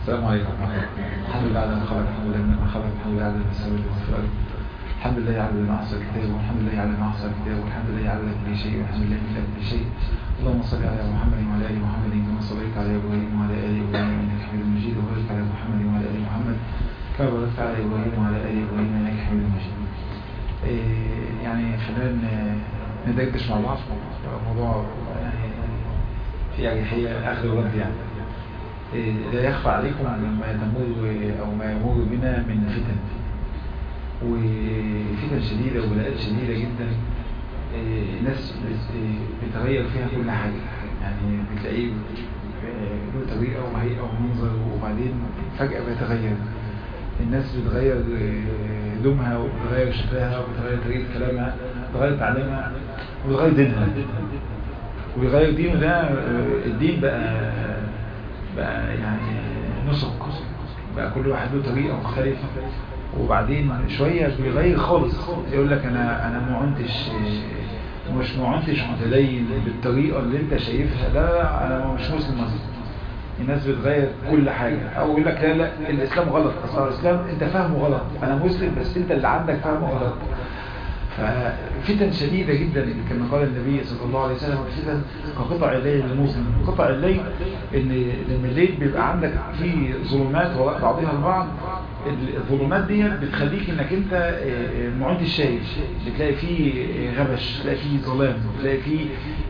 السلام عليكم ورحمة الله الحمد لله على ما خلق الحمد لله ما خلق الحمد لله على ما سوى في الأرض الحمد لله على ما أحصى الكتاب والحمد لله على ما أحصى الكتاب والحمد لله على كل شيء والحمد لله من كل شيء اللهم صل على محمد وعلى آل محمد كما صليت على إبراهيم وعلى آل إبراهيم إنك حميد مجيد وبارك على محمد وعلى آل محمد كما باركت على إبراهيم وعلى آل إبراهيم إنك حميد مجيد إيه يعني خلينا ندردش مع بعض موضوع يعني في أريحية أخذ ورد يعني إيه لا يخفى عليكم ما تمر أو ما يمر بنا من فتن وفتن شديدة وبلاءات شديدة جدا إيه الناس بتغير فيها كل حاجة يعني بتلاقيه له طريقة وهيئة ومنظر وبعدين فجأة بيتغير الناس بتغير هدومها وبتغير شكلها وبتغير طريقة كلامها بتغير تعليمها وبتغير دينها وبيغير دينه ده الدين بقى بقى يعني نسق بقى كل واحد له طريقة مختلفة وبعدين شوية بيغير خالص يقول لك انا انا ما عنتش مش ما عنتش متدين بالطريقة اللي انت شايفها ده انا مش مسلم اصلا الناس بتغير كل حاجة او يقول لك لا لا الاسلام غلط اصلا الاسلام انت فاهمه غلط انا مسلم بس انت اللي عندك فاهمه غلط ففتن شديدة جدا كما قال النبي صلى الله عليه وسلم الفتن كقطع الليل المظلم قطع الليل ان لما الليل بيبقى عندك فيه ظلمات وراء بعضها البعض الظلمات دي بتخليك انك انت ما عدتش شايف بتلاقي فيه غبش بتلاقي فيه ظلام بتلاقي فيه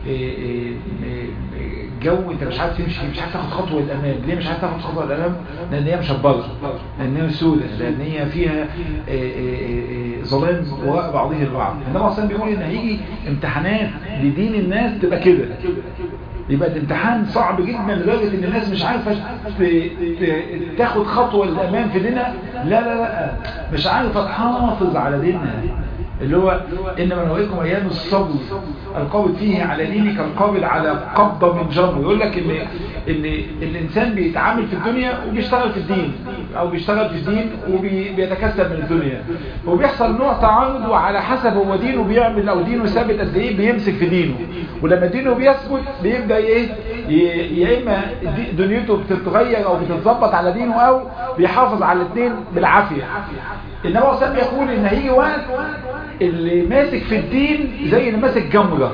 جو انت مش عارف تمشي مش عارف تاخد خطوه للامام ليه مش عارف تاخد خطوه للامام لان هي مشبره لان هي سودة لان هي فيها ظلام وراء بعضها البعض انما اصلا بيقول ان هيجي امتحانات لدين الناس تبقى كده يبقى الامتحان صعب جدا لدرجه ان الناس مش عارفه تاخد خطوه للامام في دينها لا لا لا مش عارفه تحافظ على دينها اللي هو انما نوعيكم ايام الصبر القابض فيه على دينك القابض على قبضه من جمر يقول لك ان ان الانسان بيتعامل في الدنيا وبيشتغل في الدين او بيشتغل في الدين وبيتكسب من الدنيا وبيحصل نوع تعارض وعلى حسب هو دينه بيعمل او دينه ثابت قد ايه بيمسك في دينه ولما دينه بيثبت بيبدا ايه يا اما دنيته بتتغير او بتتظبط على دينه او بيحافظ على الدين بالعافيه انما اصلا بيقول ان هيجي وقت اللي ماسك في الدين زي اللي ماسك جمرة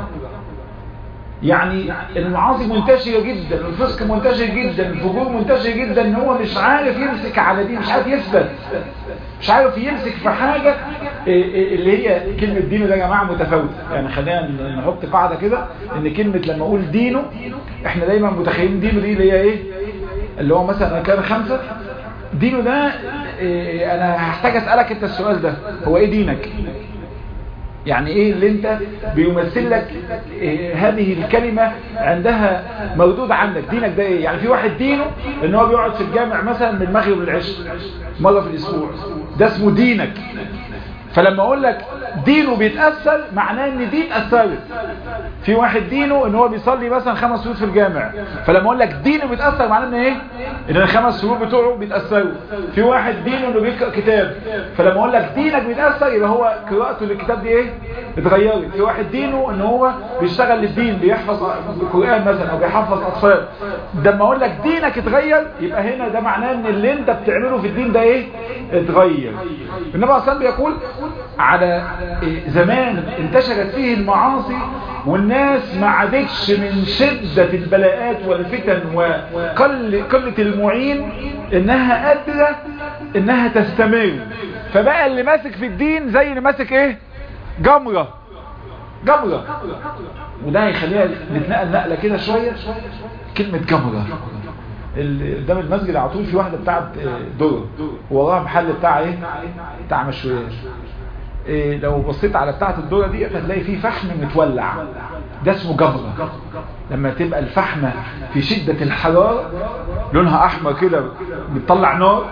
يعني المعاصي منتشرة جدا الفسق منتشر جدا الفجور منتشر جدا ان هو مش عارف يمسك على دين مش عارف يثبت مش عارف يمسك في حاجة اللي هي كلمة دينه ده يا جماعة متفاوتة يعني خلينا نحط قاعدة كده ان كلمة لما اقول دينه احنا دايما متخيلين دينه دي اللي هي ايه اللي هو مثلا كان خمسة دينه ده إيه انا هحتاج اسألك انت السؤال ده هو ايه دينك يعني ايه اللي انت بيمثل لك إيه هذه الكلمة عندها مردود عندك دينك ده ايه يعني في واحد دينه ان هو بيقعد في الجامع مثلا من المغرب للعشاء مرة في الاسبوع ده اسمه دينك فلما اقول لك دينه بيتأثر معناه ان دي اتأثرت في واحد دينه ان هو بيصلي مثلا خمس شهور في الجامع فلما اقول لك دينه بيتأثر معناه ان ايه ان الخمس شهور بتوعه بيتأثروا في واحد دينه انه بيقرأ كتاب فلما اقول لك دينك بيتأثر يبقى هو قراءته للكتاب دي ايه اتغيرت في واحد دينه ان هو بيشتغل للدين بيحفظ القرآن مثلا او بيحفظ اطفال لما اقول لك دينك اتغير يبقى هنا ده معناه ان اللي انت بتعمله في الدين ده ايه اتغير انما اصلا بيقول على زمان انتشرت فيه المعاصي والناس ما عادتش من شدة البلاءات والفتن وقل قلة المعين انها قادرة انها تستمر فبقى اللي ماسك في الدين زي اللي ماسك ايه جمرة جمرة وده هيخليها نتنقل نقلة كده شوية كلمة جمرة قدام المسجد على طول في واحدة بتاعت دورة وراها محل بتاع ايه بتاع مشويات إيه لو بصيت على بتاعة الدورة دي هتلاقي فيه فحم متولع ده اسمه جمرة لما تبقى الفحمة في شدة الحرارة لونها احمر كده بتطلع نار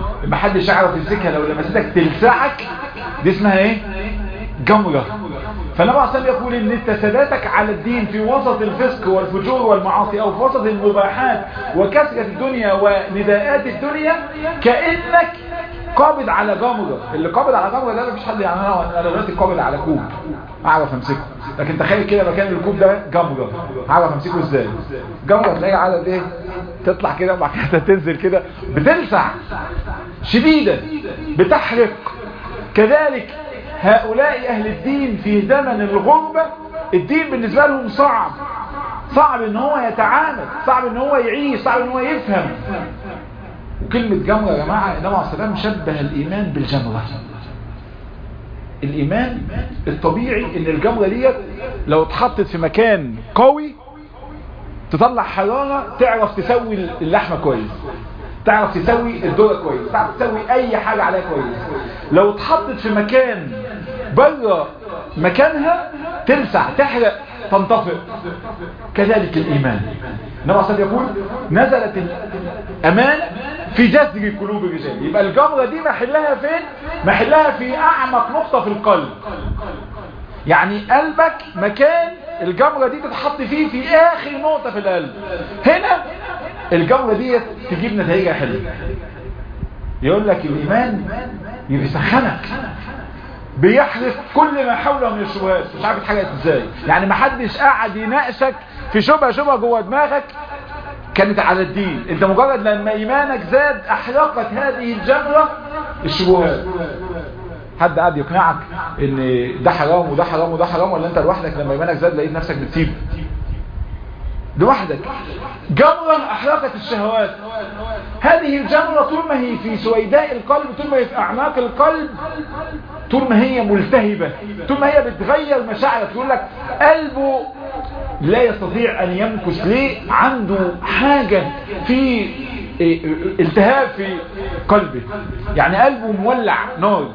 محدش يعرف يمسكها لو لمستك تلسعك دي اسمها ايه جمرة فالنبي عليه الصلاة يقول ان انت ثباتك على الدين في وسط الفسق والفجور والمعاصي او في وسط المباحات وكثرة الدنيا ونداءات الدنيا كأنك قابض على جمرة اللي قابض على جمرة ده مفيش حد يعني انا انا دلوقتي قابض على كوب اعرف امسكه لكن تخيل كده مكان الكوب ده جمرة اعرف امسكه ازاي جمرة تلاقي عدد ايه تطلع كده وبعد كده تنزل كده بتلسع شديدة بتحرق كذلك هؤلاء اهل الدين في زمن الغربة الدين بالنسبة لهم صعب صعب ان هو يتعامل صعب ان هو يعيش صعب ان هو يفهم وكلمة جمرة يا جماعة النبي عليه السلام شبه الإيمان بالجمرة الإيمان الطبيعي إن الجمرة ديت لو اتحطت في مكان قوي تطلع حرارة تعرف تسوي اللحمة كويس تعرف تسوي الذرة كويس تعرف تسوي أي حاجة عليها كويس لو اتحطت في مكان بره مكانها تلسع تحرق تنطفئ كذلك الإيمان النبي صلى يقول نزلت الأمان في جذر قلوب الرجال يبقى الجمرة دي محلها فين محلها في أعمق نقطة في القلب يعني قلبك مكان الجمرة دي تتحط فيه في آخر نقطة في القلب هنا الجمرة دي تجيب نتائجها حلوة يقول لك الإيمان بيسخنك بيحرق كل ما حوله من الشبهات مش عارف اتحرقت ازاي يعني ما حدش قاعد يناقشك في شبهه شبهه جوه دماغك كانت على الدين انت مجرد لما ايمانك زاد احرقت هذه الجمره الشبهات حد قاعد يقنعك ان ده حرام وده حرام وده حرام ولا انت لوحدك لما ايمانك زاد لقيت نفسك بتسيب لوحدك جمرة احرقت الشهوات هذه الجمرة طول ما هي في سويداء القلب طول ما هي في اعماق القلب طول ما هي ملتهبة طول ما هي بتغير مشاعرك يقول لك قلبه لا يستطيع ان يمكث ليه عنده حاجة في التهاب في قلبه يعني قلبه مولع نار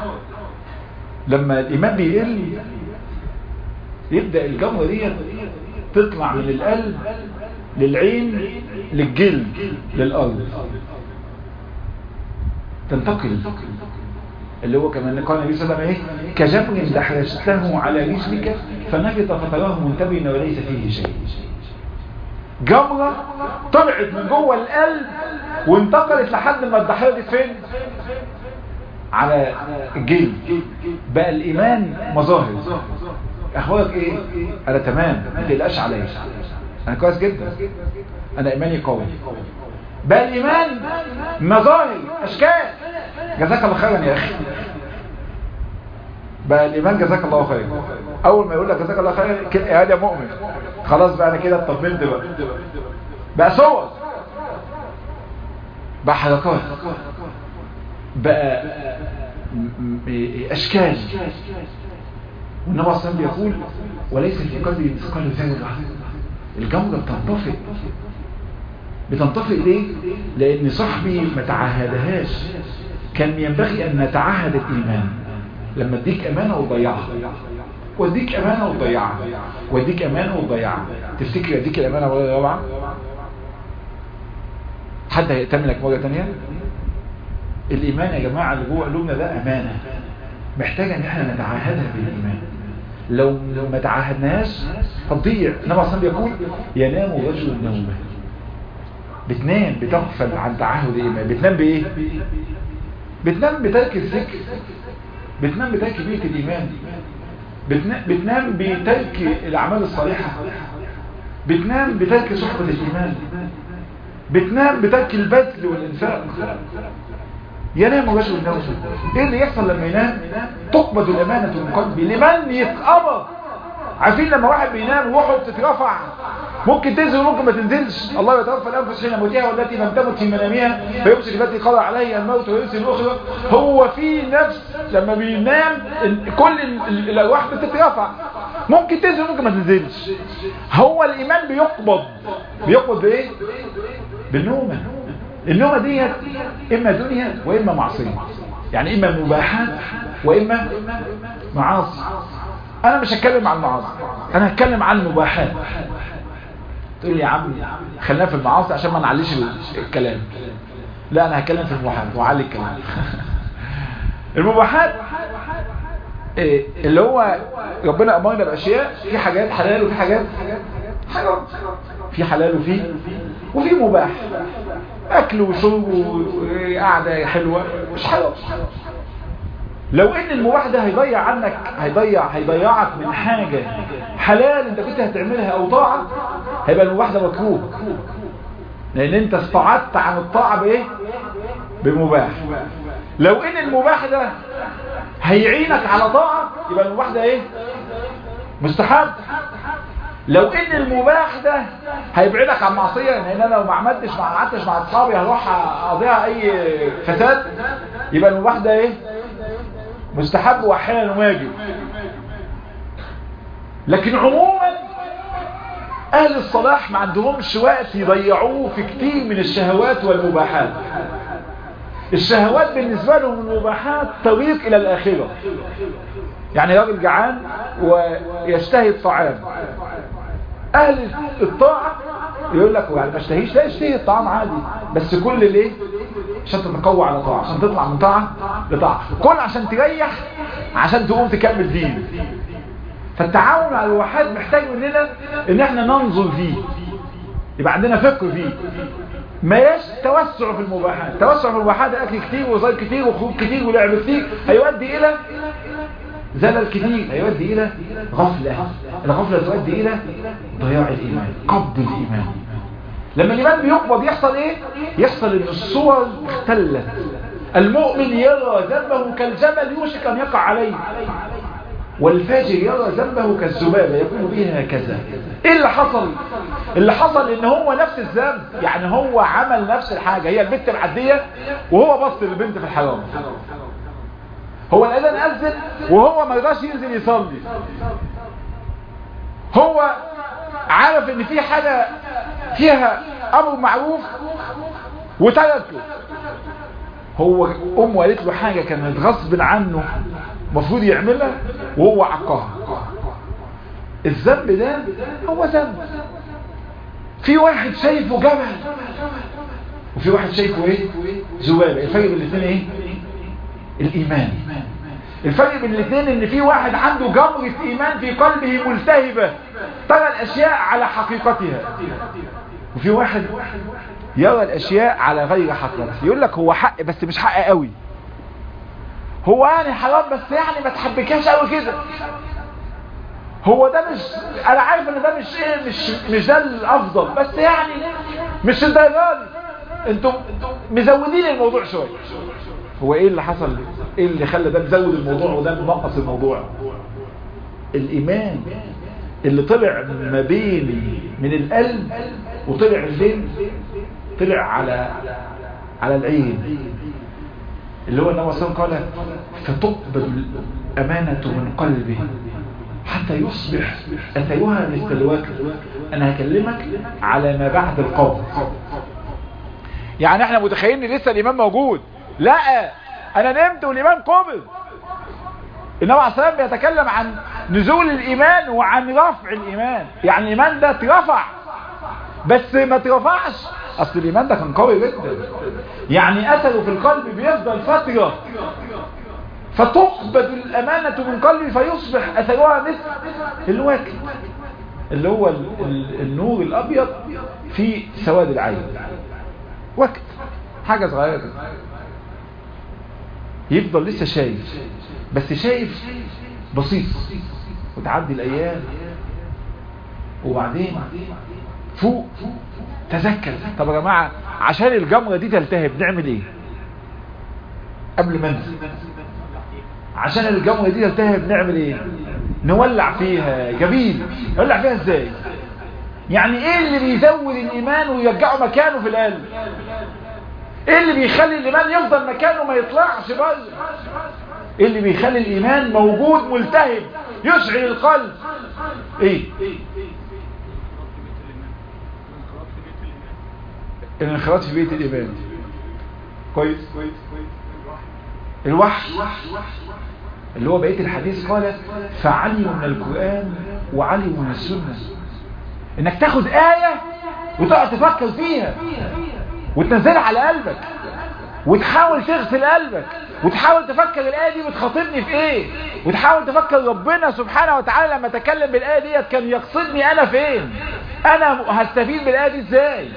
لما الايمان بيقل يبدأ الجمرة دي تطلع من القلب للعين للجلد للأرض تنتقل اللي هو كمان قال النبي صلى الله عليه وسلم ايه كجمر دحرجته على رجلك فنبت فتراه منتبنا وليس فيه شيء جمرة طلعت من جوه القلب وانتقلت لحد ما اتدحرجت فين على الجلد بقى الايمان مظاهر اخبارك ايه انا تمام ما تقلقش عليا انا كويس جدا انا ايماني قوي بقى الايمان مظاهر اشكال جزاك الله خيرا يا اخي بقى الايمان جزاك الله خيرا اول ما يقول لك جزاك الله خيرا يا يا مؤمن خلاص بقى انا كده اطمنت بقى بقى صور بقى حركات بقى اشكال والنبي صلى الله عليه وسلم يقول وليس في قلبي مثقال ذره الجمرة بتنطفئ بتنطفئ ليه لان صاحبي ما تعهدهاش كان ينبغي ان نتعهد الايمان لما اديك امانه وتضيعها واديك امانه وتضيعها واديك امانه وتضيعها تفتكر اديك الامانه ولا رابعه حد هيأتمنك مره ثانيه الايمان يا جماعه اللي جوه قلوبنا ده امانه محتاجه ان احنا نتعاهدها بالايمان لو لو ما تعاهدناهاش هتضيع النبي صلى الله يقول ينام رجل نومه بتنام بتغفل عن تعهد الايمان بتنام بايه بتنام بترك الذكر بتنام بترك بيت الايمان بتنام بترك الاعمال الصالحه بتنام بترك صحبه الايمان بتنام بترك البذل والانفاق ينام رجل نومه ايه اللي يحصل لما ينام تقبض الامانه من قلبي لمن يتقبض عارفين لما واحد بينام وروحه بتترفع ممكن تنزل وممكن ما تنزلش الله يتوفى الانفس حين موتها والتي لم تمت في منامها فيمسك التي قضى عليها الموت ويرسل الاخرى هو في نفس لما بينام كل الارواح بتترفع ممكن تنزل وممكن ما تنزلش هو الايمان بيقبض بيقبض بايه بالنومه النومه ديت اما دنيا واما معصيه يعني اما مباحات واما معاصي انا مش هتكلم عن المعاصي انا هتكلم عن المباحات تقول لي يا عم خلينا في المعاصي عشان ما نعليش الكلام لا انا هتكلم في المباحات وعلي الكلام المباحات إيه اللي هو ربنا امرنا باشياء في حاجات حلال وفي حاجات حرام في حلال وفي وفي مباح اكل وشرب وقعده حلوه مش حرام لو ان المباح ده هيضيع عنك هيضيع هيضيعك من حاجة حلال انت كنت هتعملها او طاعة هيبقى المباح ده مكروه لان انت استعدت عن الطاعة بايه بمباح لو ان المباح ده هيعينك على طاعة يبقى المباح ده ايه مستحب لو ان المباح ده هيبعدك عن معصية لان انا لو ما عملتش ما قعدتش مع اصحابي هروح اقضيها اي فساد يبقى المباح ده ايه مستحب واحيانا واجب لكن عموما اهل الصلاح ما عندهمش وقت يضيعوه في كتير من الشهوات والمباحات الشهوات بالنسبة لهم المباحات طريق الى الاخرة يعني راجل جعان ويشتهي الطعام اهل الطاعة يقول لك يعني ما اشتهيش لا اشتهي الطعام عادي بس كل ليه عشان تتقوى على طاعة عشان تطلع من طاعة لطاعة كل عشان تريح عشان تقوم تكمل دين فالتعاون على الوحاد محتاج مننا ان احنا ننظر فيه يبقى عندنا فكر فيه ما يش توسع في المباحات توسع في المباحات اكل كتير وصيد كتير وخروج كتير ولعب كتير هيؤدي الى زلل كتير هيؤدي الى غفلة الغفلة تؤدي الى ضياع الايمان قبض الايمان لما الايمان بيقبض يحصل ايه يحصل ان الصور اختلت المؤمن يرى ذنبه كالجمل يوشك ان يقع عليه والفاجر يرى ذنبه كالذبابة يكون به هكذا ايه اللي حصل اللي حصل ان هو نفس الذنب يعني هو عمل نفس الحاجة هي البنت معدية وهو بص للبنت في الحرام هو الاذان اذن وهو ما رضاش ينزل يصلي هو عارف ان في حاجة فيها امر معروف وتركه هو امه قالت له حاجة كانت غصب عنه المفروض يعملها وهو عقاها الذنب ده هو ذنب في واحد شايفه جبل وفي واحد شايفه ايه ذبابه الفرق بين الاثنين ايه الايمان الفرق بين الاثنين ان في واحد عنده جمرة ايمان في قلبه ملتهبة ترى الاشياء على حقيقتها وفي واحد يرى الاشياء على غير حقيقتها يقول لك هو حق بس مش حق قوي هو يعني حرام بس يعني ما تحبكاش قوي كده هو ده مش انا عارف ان ده مش ايه مش مش ده الافضل بس يعني مش الدرجه انتم مزودين الموضوع شويه هو ايه اللي حصل ايه اللي خلى ده مزود الموضوع وده منقص الموضوع الايمان اللي طلع ما بين من القلب وطلع البين طلع على على العين اللي هو النبي صلى الله عليه وسلم قال فتقبل الأمانة من قلبه حتى يصبح أثيها مثل الوكر أنا هكلمك على ما بعد القبض يعني احنا متخيلين ان لسه الإيمان موجود لا أنا نمت والإيمان قبض النبي عليه الصلاة والسلام بيتكلم عن نزول الإيمان وعن رفع الإيمان يعني الإيمان ده اترفع بس ما اترفعش اصل الايمان ده كان قوي جدا يعني اثره في القلب بيفضل فترة فتقبض الامانة من قلبي فيصبح اثرها مثل الواكب اللي هو ال ال النور الابيض في سواد العين وقت حاجة صغيرة كده يفضل لسه شايف بس شايف بسيط وتعدي الايام وبعدين فوق تذكر طب يا جماعة عشان الجمرة دي تلتهب نعمل ايه قبل ما انزل عشان الجمرة دي تلتهب نعمل ايه نولع فيها جميل نولع فيها ازاي يعني ايه اللي بيزود الايمان ويرجعه مكانه في القلب ايه اللي بيخلي الايمان يفضل مكانه ما يطلعش بره ايه اللي بيخلي الايمان موجود ملتهب يشعل القلب ايه الانخراط في بيت الإيمان كويس الوحي اللي هو بقية الحديث قال فعلموا من القرآن وعلموا من السنة انك تاخد آية وتقعد تفكر فيها وتنزلها على قلبك وتحاول تغسل قلبك وتحاول تفكر الآية دي بتخاطبني في ايه وتحاول تفكر ربنا سبحانه وتعالى لما تكلم بالآية ديت كان يقصدني انا فين انا هستفيد بالآية دي ازاي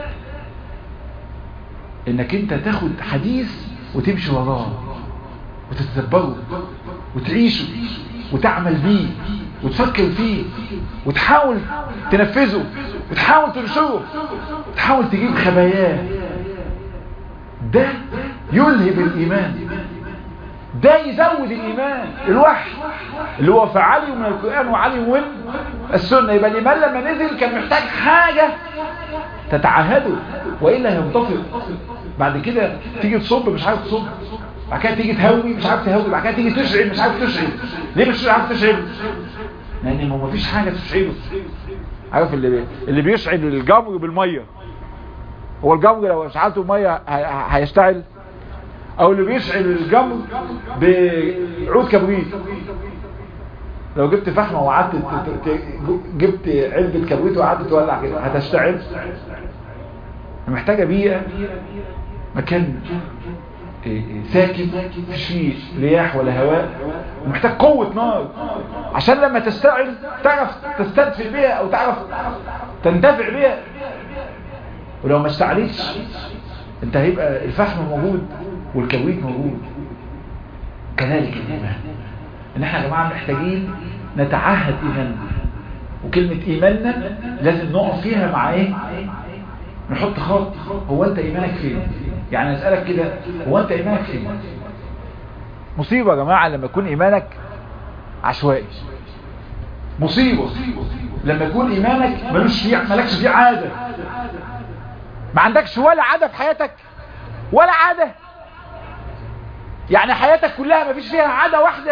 انك انت تاخد حديث وتمشي وراه وتتدبره وتعيشه وتعمل بيه وتفكر فيه وتحاول تنفذه وتحاول تنشره وتحاول تجيب خباياه ده يلهب الإيمان ده يزود الإيمان الوحي اللي هو فعلي من القرآن وعلي من السنة يبقى الإيمان لما نزل كان محتاج حاجة تتعهده وإلا هينطفئ بعد كده تيجي تصب مش عارف تصب بعد كده تيجي تهوي مش عارف تهوي بعد كده تيجي تشعل مش عارف تشعل ليه مش عارف تشعل لان ما فيش حاجه تشعله عارف اللي بي... اللي بيشعل الجمر بالميه هو الجمر لو اشعلته بميه هيشتعل او اللي بيشعل الجمر بعود كبريت لو جبت فحمه وقعدت جبت علبه كبريت وقعدت تولع كده هتشتعل محتاجه بيئه مكان ساكن مفيش فيه رياح ولا هواء ومحتاج قوة نار عشان لما تستعل تعرف تستدفئ بيها او تعرف تنتفع بيها ولو ما استعلتش انت هيبقى الفحم موجود والكبريت موجود كذلك الايمان ان احنا يا جماعة محتاجين نتعهد ايماننا وكلمة ايماننا لازم نقف فيها مع ايه نحط خط هو انت ايمانك فين يعني اسألك كده هو انت ايمانك فين مصيبة يا جماعة لما يكون ايمانك عشوائي مصيبة لما يكون ايمانك ملوش فيه مالكش فيه عادة ما عندكش ولا عادة في حياتك ولا عادة يعني حياتك كلها ما فيش فيها عادة واحدة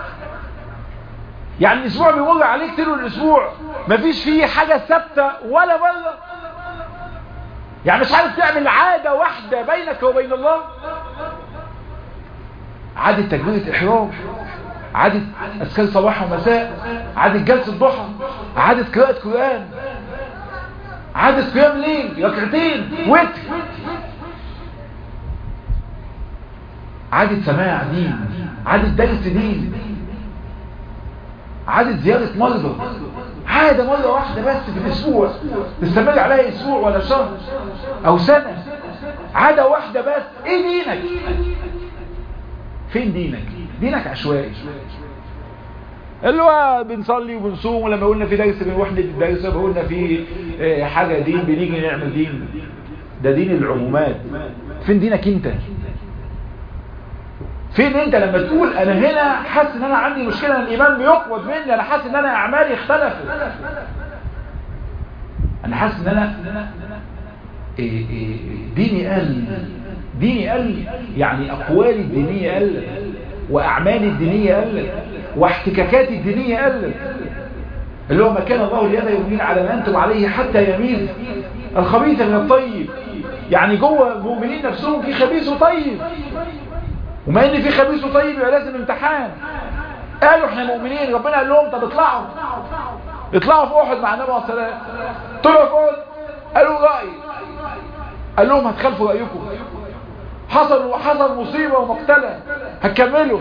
يعني الاسبوع بيمر عليك طول الاسبوع ما فيش فيه حاجة ثابتة ولا مرة يعني مش عارف تعمل عادة واحدة بينك وبين الله عادة تكبيرة إحرام عادة أذكار صباح ومساء عادة جلسة ضحى عادة قراءة قرآن عادة قيام ليل ركعتين وتر عادة سماع دين عادة درس دين عادة زيارة مرضى عادة مرة واحدة بس في الأسبوع تستمر عليها أسبوع ولا شهر أو سنة عادة واحدة بس إيه دينك فين دينك دينك عشوائي اللي هو بنصلي وبنصوم ولما قلنا في درس بنروح ندي الدرس قلنا في حاجة دين بنيجي نعمل دين ده دين العمومات فين دينك انت فين انت لما تقول انا هنا حاسس ان انا عندي مشكلة ان الايمان بيقبض مني انا حاسس ان انا اعمالي اختلفت انا حاسس ان انا ديني قل ديني قل يعني اقوالي الدينية قلت واعمالي الدينية قلت واحتكاكاتي الدينية قلت اللي هو ما كان الله ليدى يؤمنين على ما انتم عليه حتى يميز الخبيث من الطيب يعني جوه المؤمنين نفسهم في خبيث وطيب وما ان في خبيث وطيب يبقى لازم امتحان قالوا احنا مؤمنين ربنا قال لهم طب اطلعوا اطلعوا في احد مع النبي عليه الصلاه والسلام طلعوا في احد قالوا راي قال لهم هتخالفوا رايكم حصل حصل مصيبه ومقتله هتكملوا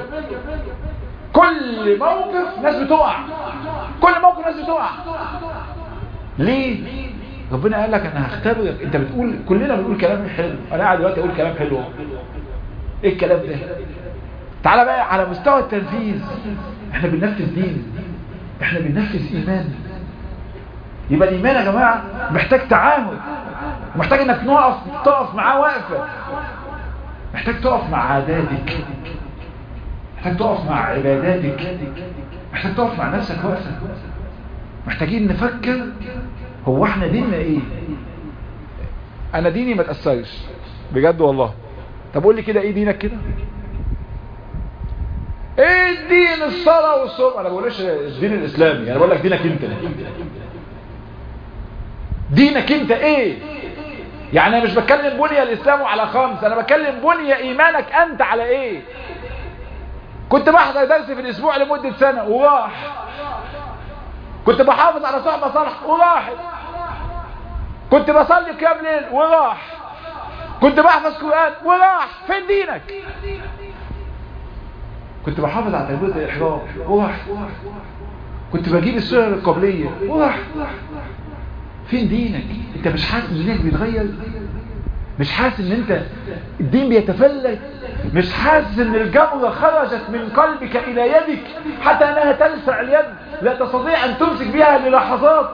كل موقف ناس بتقع كل موقف ناس بتقع ليه ربنا قال لك انا هختبرك انت بتقول كلنا بنقول كلام حلو انا قاعد دلوقتي اقول كلام حلو ايه الكلام ده تعالى بقى على مستوى التنفيذ احنا بننفذ دين احنا بننفذ ايمان يبقى الايمان يا جماعه محتاج تعامل محتاج انك نقف تقف معاه وقفه محتاج تقف مع عاداتك محتاج تقف مع عباداتك محتاج تقف مع نفسك وقفه محتاجين نفكر هو احنا ديننا ايه انا ديني ما تأثرش بجد والله طب قول لي كده ايه دينك كده ايه الدين الصلاة والصوم انا بقولش الدين الاسلامي انا بقول لك دينك انت دينك انت ايه يعني انا مش بتكلم بني الاسلام على خمس انا بتكلم بني ايمانك انت على ايه كنت بحضر درس في الاسبوع لمدة سنة وراح كنت بحافظ على صحبة صالحة وراحت كنت بصلي قيام ليل وراح كنت بحفظ قرآن وراح فين دينك كنت بحافظ على تربية الإحرام وراح كنت بجيب السنن القبلية وراح فين دينك انت مش حاسس ان دينك بيتغير مش حاسس ان انت الدين بيتفلت مش حاسس ان الجمرة خرجت من قلبك الى يدك حتى انها تلسع اليد لا تستطيع ان تمسك بها للحظات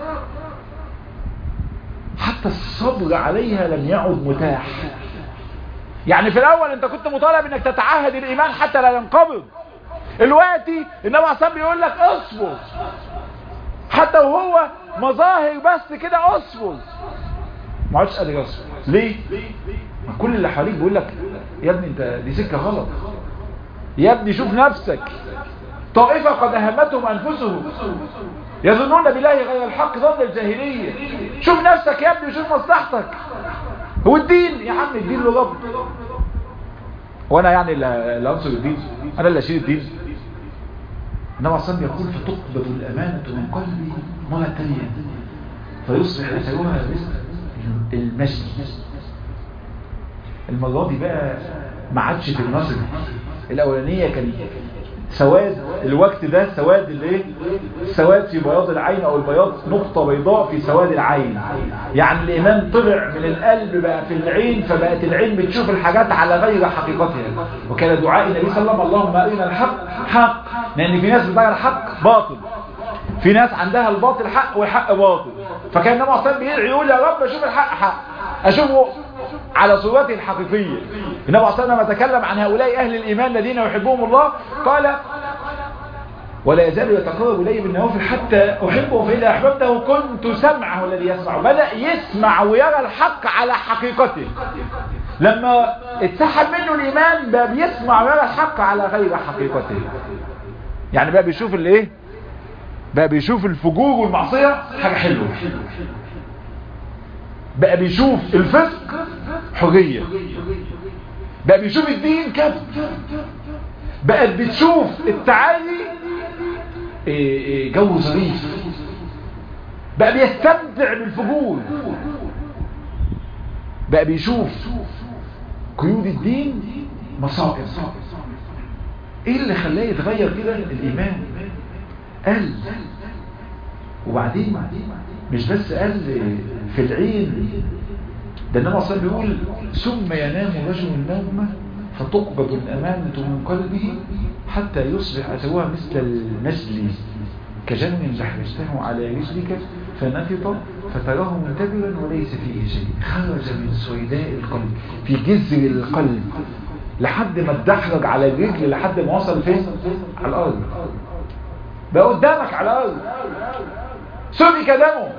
حتى الصبر عليها لم يعد متاح يعني في الاول انت كنت مطالب انك تتعهد الايمان حتى لا ينقبض دلوقتي النبي عليه الصلاه بيقول لك اصبر حتى وهو مظاهر بس كده اصبر ما عادش قادر اصبر ليه ما كل اللي حواليك بيقول لك يا ابني انت دي سكه غلط يا ابني شوف نفسك طائفه قد اهمتهم انفسهم يظنون بالله غير الحق ظن الجاهليه شوف نفسك يا ابني وشوف مصلحتك هو الدين يا عم الدين له رب وانا يعني اللي انصر الدين انا اللي اشيل الدين انما اصلا يقول فتقبض الامانه من قلبي مره ثانيه فيصبح اثرها مثل المجد المره دي بقى ما عادش في النصر الاولانيه كان سواد الوقت ده سواد الايه سواد في بياض العين او البياض نقطة بيضاء في سواد العين يعني الايمان طلع من القلب بقى في العين فبقت العين بتشوف الحاجات على غير حقيقتها وكان دعاء النبي صلى الله عليه وسلم اللهم ارنا الحق حق لان في ناس بتضيع الحق باطل في ناس عندها الباطل حق والحق باطل فكان النبي صلى الله عليه وسلم بيدعي يقول يا رب اشوف الحق حق اشوفه على صورته الحقيقية النبي صلى الله عليه وسلم تكلم عن هؤلاء أهل الإيمان الذين يحبهم الله قال ولا يزال يتقرب إلي بالنوافل حتى أحبه فإذا أحببته كنت سمعه الذي يسمع بدأ يسمع ويرى الحق على حقيقته لما اتسحب منه الإيمان بقى بيسمع ويرى الحق على غير حقيقته يعني بقى بيشوف الايه بقى بيشوف الفجور والمعصية حاجة حلوة بقى بيشوف الفسق حرية بقى بيشوف الدين كذب بقت بتشوف التعالي جو ظريف بقى بيستمتع بالفجور بقى بيشوف قيود الدين مصائب ايه اللي خلاه يتغير كده الايمان قال وبعدين مش بس قال في العين ده النبي صلى الله عليه وسلم بيقول ثم ينام الرجل النوم فتقبض الأمانة من قلبه حتى يصبح أتوها مثل المجل كجن زحرجته على رجلك فنفط فتراه منتبرا وليس فيه شيء خرج من سويداء القلب في جذر القلب لحد ما اتدحرج على الرجل لحد ما وصل فين على الأرض بقى قدامك على الأرض سمك دمه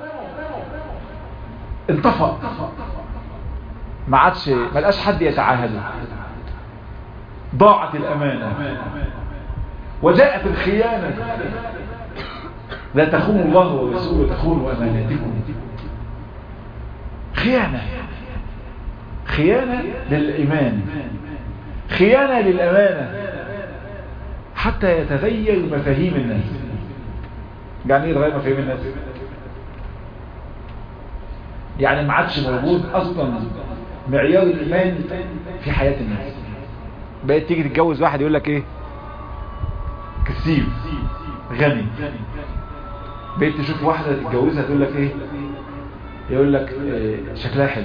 انطفأ ما عادش ما لقاش حد يتعاهده ضاعت الأمانة وجاءت الخيانة لا تخونوا الله ورسوله تخونوا أماناتكم خيانة خيانة للإيمان خيانة للأمانة حتى يتغير مفاهيم الناس يعني ايه يتغير مفاهيم الناس يعني ما عادش موجود اصلا معيار الايمان في حياة الناس بقيت تيجي تتجوز واحد يقول لك ايه كسيب غني بقيت تشوف واحدة تتجوزها تقول لك ايه يقول لك إيه شكلها حلو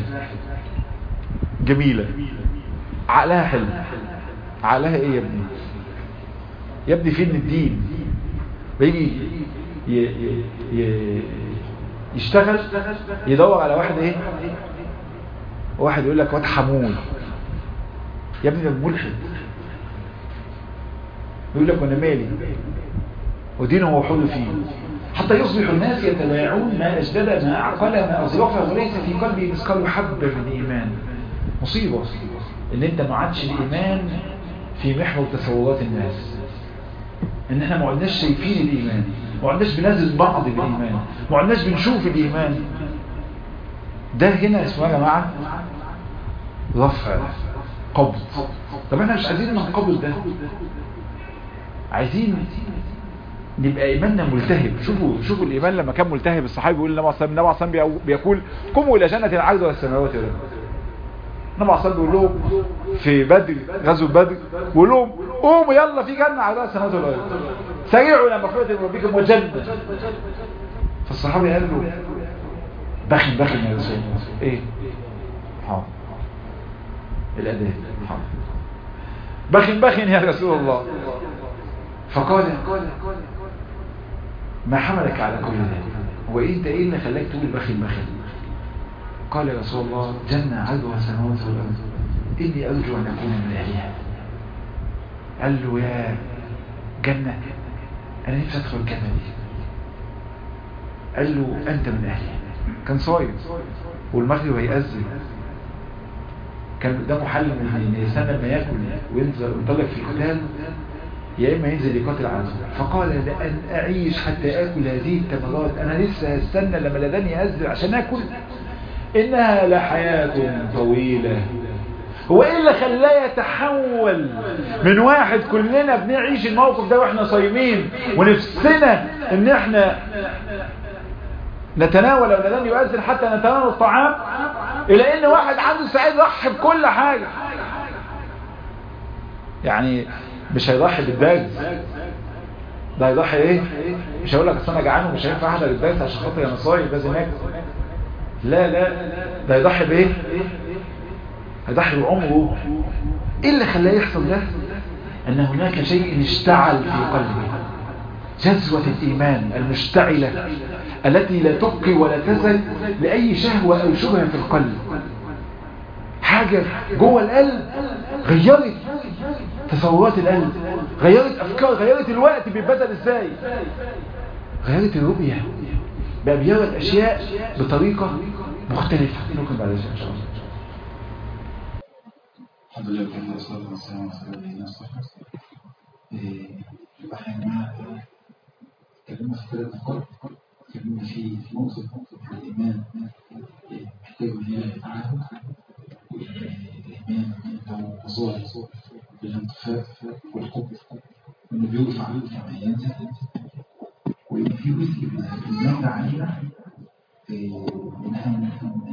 جميلة عقلها حلو عقلها ايه يا ابني يا ابني فين الدين بيجي ي... ي... يشتغل يدور على واحد ايه واحد يقول لك واد حمول يا ابني ده ملحد يقول لك وانا مالي ودينه هو حول فيه حتى يصبح الناس يتبايعون ما أجدد ما أعقل ما أزرفه وليس في قلبه مثقال حبة من إيمان مصيبة إن أنت ما عادش الإيمان في محور تصورات الناس إن إحنا ما عدناش شايفين الإيمان ما عدناش بنزل بعض بالإيمان ما عدناش بنشوف الإيمان ده هنا اسمه يا جماعة رفع قبض طب احنا مش عايزين ننقبض ده عايزين نبقى ايماننا ملتهب شوفوا شوفوا الايمان لما كان ملتهب الصحابي بيقول النبي صلى الله عليه وسلم بيقول قوموا الى جنه العرض والسماوات والارض النبي عليه الصلاه بيقول لهم في بدر غزوه بدر بيقول لهم قوموا يلا في جنه على السماوات والارض سريعوا الى مغفره من ربكم وجنه فالصحابي قال له بخن بخن يا رسول الله ايه حاضر الاداه حاضر بخن بخن يا رسول الله فقال ما حملك على كل ذلك وانت ايه اللي خلاك تقول بخل بخل قال يا رسول الله جنة عدوها السماوات والارض اني ارجو ان اكون من اهلها قال له يا جنة انا نفسي ادخل الجنة دي قال له انت من اهلها كان صايم والمغرب هيأذن كان قدامه حل من الاثنين يستنى لما ياكل وينزل وينطلق في القتال يا إما ينزل يقاتل على طول فقال لأن أعيش حتى أكل هذه التمرات أنا لسه هستنى لما لدني يأذن عشان أكل إنها لحياة طويلة هو إيه اللي خلاه يتحول من واحد كلنا بنعيش الموقف ده وإحنا صايمين ونفسنا إن إحنا نتناول أو لدن يؤذن حتى نتناول الطعام إلى إن واحد عنده سعيد يضحي بكل حاجة يعني مش هيضحي بالدرس ده هيضحي ايه مش هقول لك اصل انا جعان ومش هينفع احضر الدرس عشان خاطر انا صايم لازم اكل لا لا ده هيضحي بايه هيضحي بعمره ايه اللي خلاه يحصل ده ان هناك شيء اشتعل في قلبه جذوة الإيمان المشتعلة التي لا تبقي ولا تزل لأي شهوة أو شبهة في القلب حاجة جوه القلب غيرت تصورات القلب غيرت أفكار غيرت الوقت بيتبدل إزاي غيرت الرؤية بقى بيرى الأشياء بطريقة مختلفة نكمل بعد إن شاء الله الحمد لله والصلاة والسلام على رسول الله صلى الله عليه وسلم احنا يا جماعة اتكلمنا في ثلاث نقاط اتكلمنا في نقطة الإيمان محتاج إن هي تعهد الإيمان له مظاهر بالانطفاء والحب وإنه بيرفع كما ينزل وإن في جزء من الإيمان ده علينا إن احنا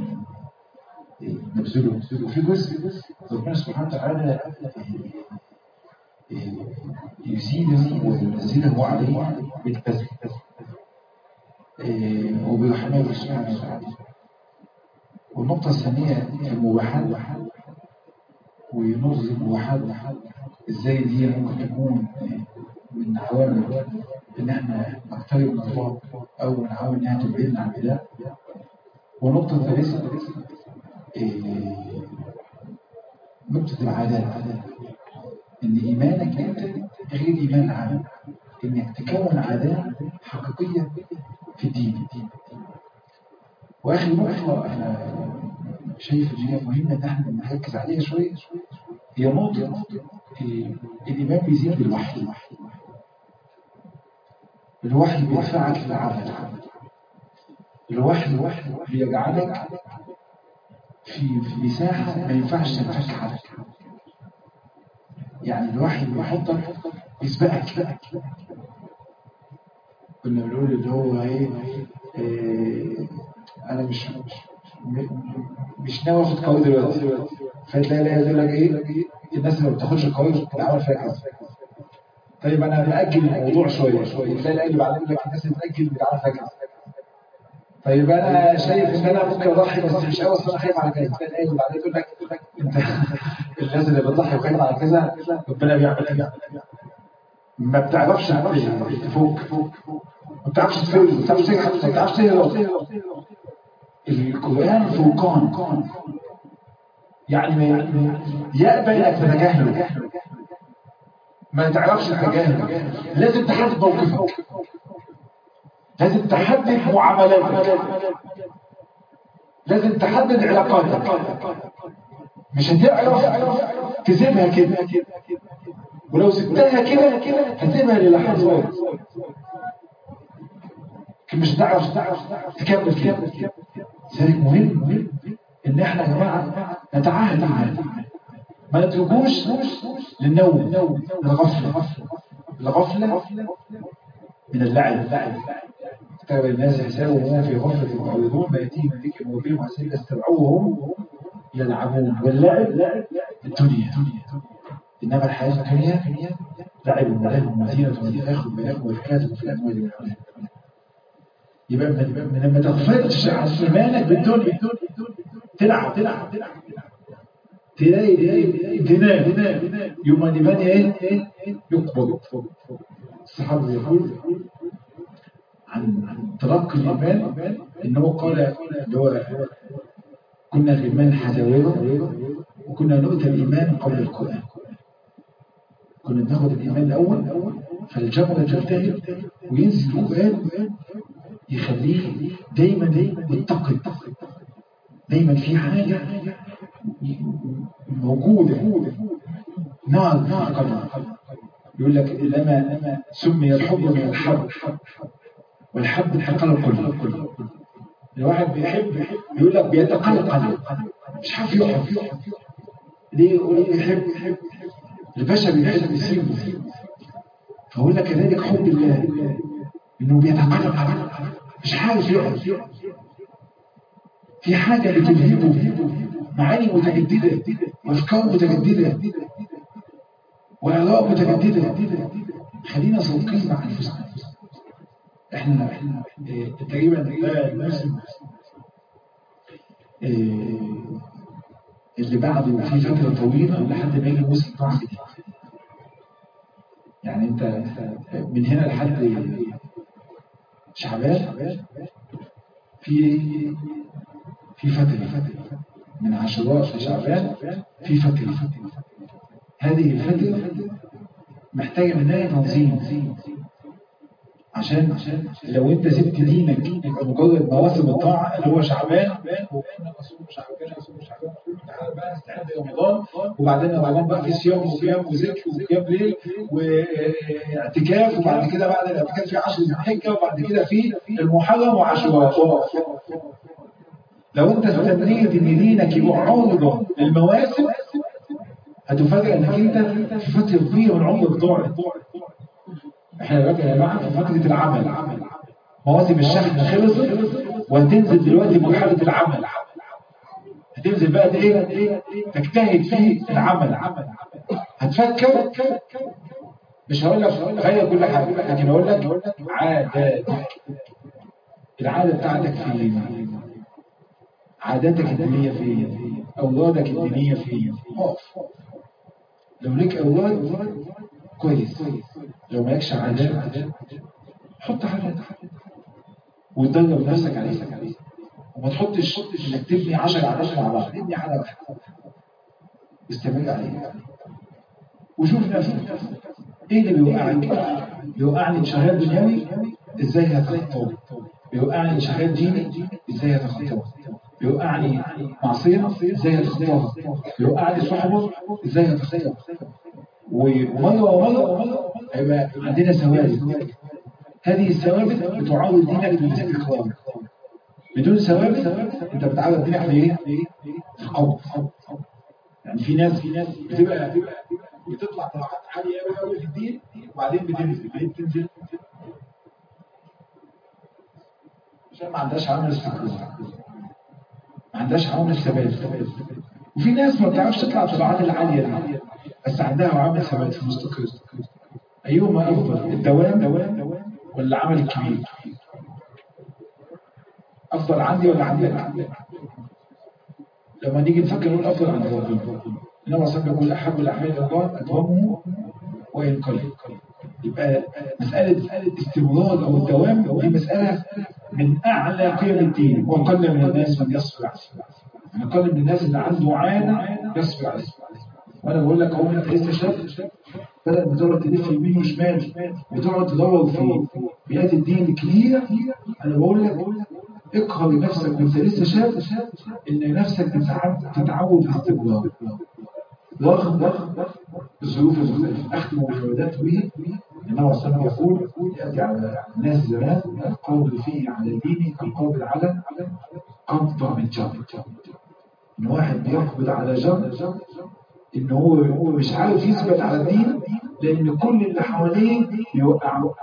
نبذله وفي جزء ربنا سبحانه وتعالى يزيده وينزله عليه بالبذل وبرحمته سبحانه وتعالى والنقطة الثانية في المباحات ونقطة المباحات ازاي دي ممكن تكون من عوامل ان احنا نقترب من الله او نحاول انها تبعدنا عن الله والنقطة الثالثة نقطة العادات ان ايمانك انت غير ايمان عام انك تكون عادات حقيقية في الدين واخر نقطة انا شايف ان هي مهمة ان احنا نركز عليها شوية هي نقطة الايمان بيزيد بالوحي الوحي بيدفعك للعمل الوحي بيجعلك في في مساحة ما ينفعش تنفك عنها يعني الوحي بيحطك يسبقك كنا بنقول اللي هو ايه, إيه انا مش مش مش ناوي اخد قوي دلوقتي فتلاقي لا يقول لك ايه الناس اللي ما بتاخدش قوي العمل فيها كذا طيب انا باجل الموضوع شويه شويه تلاقي اللي بعدين لك الناس اللي بتاجل بتعمل فيها كذا طيب انا شايف ان انا ممكن اضحي بس مش قوي اصل انا خايف على كذا تلاقي اللي بعدين يقول لك انت الناس اللي بتضحي وخايف على كذا ربنا بيعمل ايه ما بتعرفش تفوق ما بتعرفش تفوق ما بتعرفش تنجح ما بتعرفش تهرب القرآن فوقان يعني ما يقبل انك تتجاهله ما تعرفش تتجاهله لازم تحدد موقفك لازم تحدد معاملاتك لازم تحدد علاقاتك مش هتعرف تسيبها كده ولو سبتها كده هتسيبها للحظات مش هتعرف تكمل كده ذلك مهم مهم ان احنا يا جماعه نتعاهد معاه ما نتركوش للنوم الغفله الغفله من اللعب كتاب الناس حسابهم وهم في غفله معرضون ما ياتيهم ذكر ربهم عسى استمعوه يلعبون واللعب الدنيا إنما الحياة الدنيا لعب ولهو وزينة وتفاخر بينهم وزكاة في الأموال والأولاد يبقى من من لما تغفلش عن إيمانك بالدنيا تلعب تلعب تلعب تلاقي تنام يوم الإيمان إيه يقبض الصحابة يقول عن عن تلقي الإيمان إنه قال اللي هو كنا في الإيمان حزاوية وكنا نؤتى الإيمان قبل القرآن كنا بناخد الإيمان الأول فالجمرة تجتهد وينزل القرآن يخليه دايما دايما متقد دايما في حاجة موجودة نار في قلبه يقول لك لما سمي الحب من الحب والحب القلب كله الواحد بيحب يقول لك بيتقلقل مش عارف يحب ليه يقول يحب يحب البشر بيحب يسيبه فأقول لك كذلك حب الله انه بيتقلقل مش عارف يقعد في حاجة بتلهبه معاني متجددة وافكار متجددة وآراء متجددة خلينا صادقين مع انفسنا احنا احنا اه تقريبا ده الموسم اه اللي بعده في فترة طويلة لحد ما يجي الموسم بتاع جديد يعني انت من هنا لحد شعبان في في فترة من عاشوراء لشعبان في فترة هذه الفترة محتاجة منها تنظيم عشان لو انت سبت دينك يبقى مجرد مواسم الطاعة اللي هو شعبان واحنا نصوم شعبان نصوم شعبان تعالى بقى نستعد رمضان وبعدين رمضان بقى في صيام وقيام وذكر وقيام ليل واعتكاف وبعد كده بعد الاعتكاف في عشر ذي الحجه وبعد كده في المحرم وعاشوراء لو انت استنيت ان دينك يبقى عرضه للمواسم هتفاجئ انك انت في فتره كبيره من عمرك ضاعت احنا دلوقتي يا جماعه في فتره العمل مواسم الشحن خلصت وهتنزل دلوقتي مرحله العمل هتنزل بقى ايه تجتهد في العمل هتفكر مش هقول لك غير كل حاجه لكن هقول لك عاداتك العاده بتاعتك فين عاداتك الدينيه فين اولادك الدينيه فين اقف لو ليك اولاد كويس لو مالكش عادات حط عادات وتدرب نفسك عليه وما تحطش انك تبني 10 عادات مع بعض ابني عاده واحده استمر عليها وشوف نفسك ايه اللي بيوقعك بيوقعني انشغال دنيوي ازاي هتخطاه بيوقعني انشغال ديني ازاي هتخطاه بيوقعني معصيه ازاي هتخطاها بيوقعني صحبه ازاي هتخطاها ومرة ومرة هيبقى عندنا ثوابت هذه الثوابت بتعرض دينك للاستقرار بدون ثوابت انت بتعرض دينك لايه؟ في القبض يعني في ناس في ناس بتبقى بتطلع طلعات عالية قوي قوي في الدين وبعدين بتنزل ليه بتنزل؟ عشان ما عندهاش عامل استقرار ما عندهاش عامل ثبات وفي ناس ما بتعرفش تطلع الطلعات العالية دي بس عندها عامل ثبات في مستقر أيهما أفضل الدوام دوام ولا العمل الكبير أفضل عندي ولا عندك لما نيجي نفكر نقول أفضل عند ربنا إنما صلى يقول أحب الأعمال إلى الله أدومه وإن قل يبقى مسألة استمرار أو الدوام دي مسألة من أعلى قيم الدين وقل من الناس من يصبر عليه يعني قل من الناس اللي عنده عادة يصبر عليه وانا بقول لك اهو انت لسه شاب بدل ما تقعد تلف يمين وشمال وتقعد تدور في بيئات الدين الكبيره انا بقول لك اقهر نفسك وانت لسه شاب ان نفسك تتعود على الاستقرار رغم الظروف المختلفه اختم بالعبادات به انما صلى يقول ياتي على الناس زمان القابل فيه على دينه كالقابل على قبضه من جمر ان واحد بيقبض على جمر ان هو هو مش عارف يثبت على الدين لان كل اللي حواليه بيوقعوا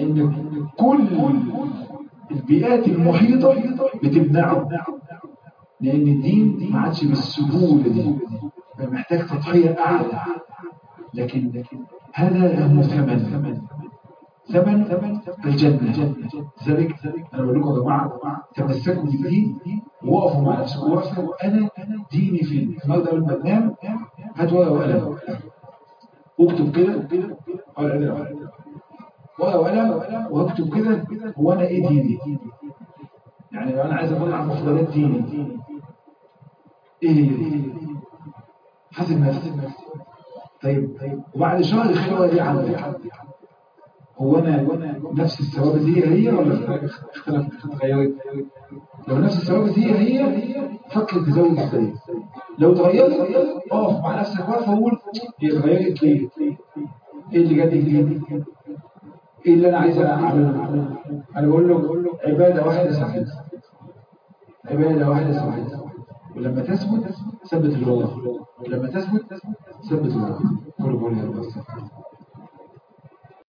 لان كل البيئات المحيطه بتمنعه لان الدين ما عادش بالسهوله دي محتاج تضحيه اعلى لكن هذا له ثمن ثمن ثمن الجنة ذلك أنا بقول لكم يا جماعة تمسكوا بالدين وقفوا مع نفسكم وقفوا أنا ديني فين النهارده لما تنام هات ورقة وقلم واكتب كده ورقة وقلم واكتب كده هو أنا إيه ديني يعني لو أنا عايز أطلع مفضلات ديني إيه هي حاسب نفسي طيب طيب وبعد شهر الخلوة دي عندك هو انا نفس الثوابت هي هي ولا اختلفت اتغيرت لو نفس الثوابت هي هي فكر تزود ازاي لو اتغيرت اقف مع نفسك واقف وقول هي اتغيرت ليه ايه اللي جد جديد ايه اللي انا عايز اعمله انا بقول له عباده واحده سعيده عباده واحده سعيده ولما تثبت ثبت الوضع ولما تثبت ثبت الوضع كل قول يا رب